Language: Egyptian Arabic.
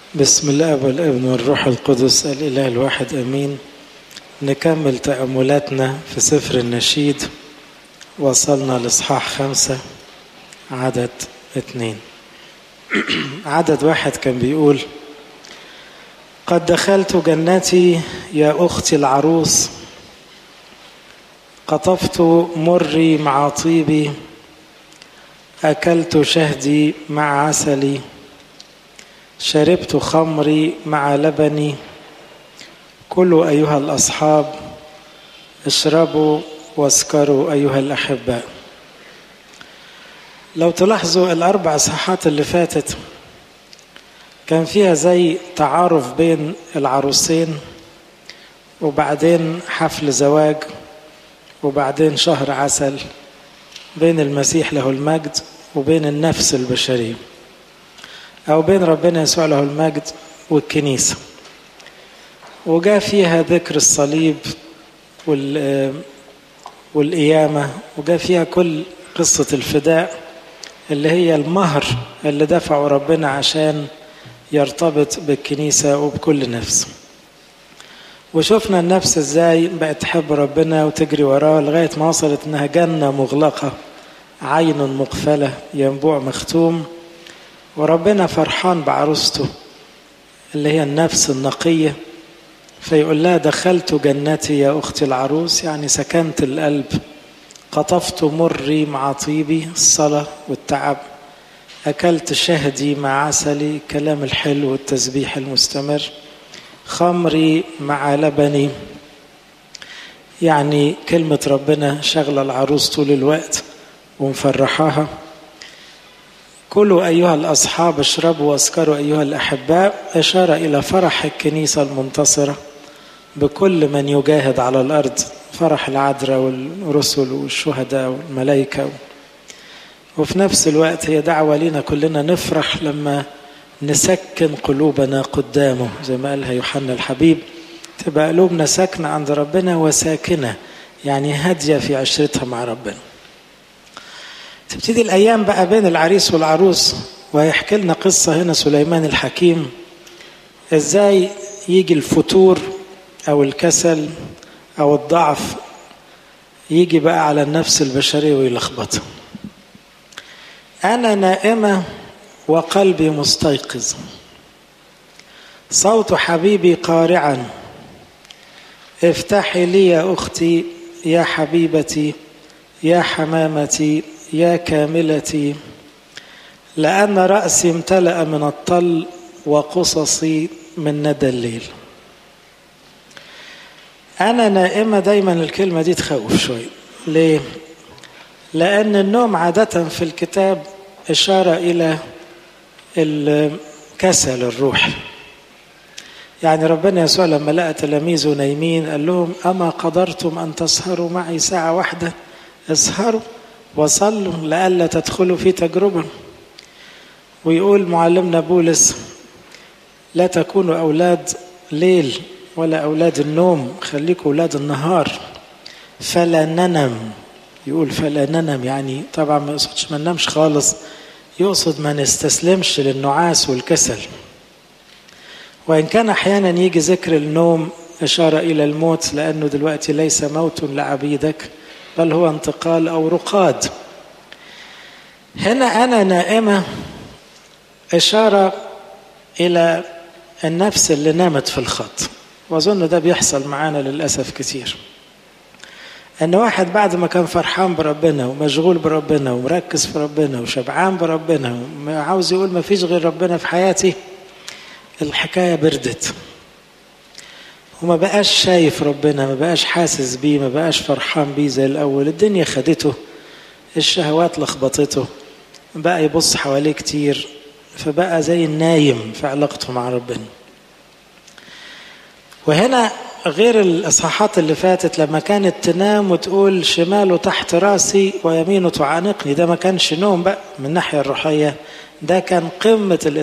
بسم الله والابن والروح القدس الإله الواحد أمين نكمل تأملاتنا في سفر النشيد وصلنا لإصحاح خمسة عدد اتنين عدد واحد كان بيقول قد دخلت جنتي يا أختي العروس قطفت مري مع طيبي أكلت شهدي مع عسلي شربت خمري مع لبني كلوا أيها الأصحاب اشربوا واسكروا أيها الأحباء لو تلاحظوا الأربع صحات اللي فاتت كان فيها زي تعارف بين العروسين وبعدين حفل زواج وبعدين شهر عسل بين المسيح له المجد وبين النفس البشريه أو بين ربنا يسوع له المجد والكنيسة وجاء فيها ذكر الصليب وال والقيامة وجاء فيها كل قصة الفداء اللي هي المهر اللي دفعه ربنا عشان يرتبط بالكنيسة وبكل نفس وشفنا النفس ازاي بقت تحب ربنا وتجري وراه لغاية ما وصلت انها جنة مغلقة عين مقفلة ينبوع مختوم وربنا فرحان بعروسته اللي هي النفس النقية فيقول لها دخلت جنتي يا أختي العروس يعني سكنت القلب قطفت مري مع طيبي الصلاة والتعب أكلت شهدي مع عسلي الكلام الحلو والتسبيح المستمر خمري مع لبني يعني كلمة ربنا شغلة العروس طول الوقت ومفرحاها كلوا أيها الأصحاب اشربوا واسكروا أيها الأحباء إشارة إلى فرح الكنيسة المنتصرة بكل من يجاهد على الأرض فرح العذراء والرسل والشهداء والملائكة وفي نفس الوقت هي دعوة لنا كلنا نفرح لما نسكن قلوبنا قدامه زي ما قالها يوحنا الحبيب تبقى قلوبنا ساكنة عند ربنا وساكنة يعني هادية في عشرتها مع ربنا تبتدي الأيام بقى بين العريس والعروس وهيحكي لنا قصة هنا سليمان الحكيم إزاي يجي الفتور أو الكسل أو الضعف يجي بقى على النفس البشرية ويلخبطها أنا نائمة وقلبي مستيقظ صوت حبيبي قارعا افتحي لي يا أختي يا حبيبتي يا حمامتي يا كاملتي لأن رأسي امتلأ من الطل وقصصي من ندى الليل أنا نائمة دايما الكلمة دي تخوف شوي ليه؟ لأن النوم عادة في الكتاب إشارة إلى الكسل الروحي يعني ربنا يسوع لما لقى تلاميذه نايمين قال لهم أما قدرتم أن تسهروا معي ساعة واحدة اسهروا وصلوا لئلا تدخلوا في تجربة ويقول معلمنا بولس لا تكونوا أولاد ليل ولا أولاد النوم خليكوا أولاد النهار فلا ننم يقول فلا ننم يعني طبعا ما يقصدش ما ننامش خالص يقصد ما نستسلمش للنعاس والكسل وإن كان أحيانا يجي ذكر النوم إشارة إلى الموت لأنه دلوقتي ليس موت لعبيدك بل هو انتقال أو رقاد هنا أنا نائمة إشارة إلى النفس اللي نامت في الخط وأظن ده بيحصل معانا للأسف كتير أن واحد بعد ما كان فرحان بربنا ومشغول بربنا ومركز في ربنا وشبعان بربنا وعاوز يقول ما فيش غير ربنا في حياتي الحكاية بردت وما بقاش شايف ربنا ما بقاش حاسس بيه ما بقاش فرحان بيه زي الأول الدنيا خدته الشهوات لخبطته بقى يبص حواليه كتير فبقى زي النايم في علاقته مع ربنا وهنا غير الإصحاحات اللي فاتت لما كانت تنام وتقول شماله تحت راسي ويمينه تعانقني ده ما كانش نوم بقى من الناحية الروحية ده كان قمة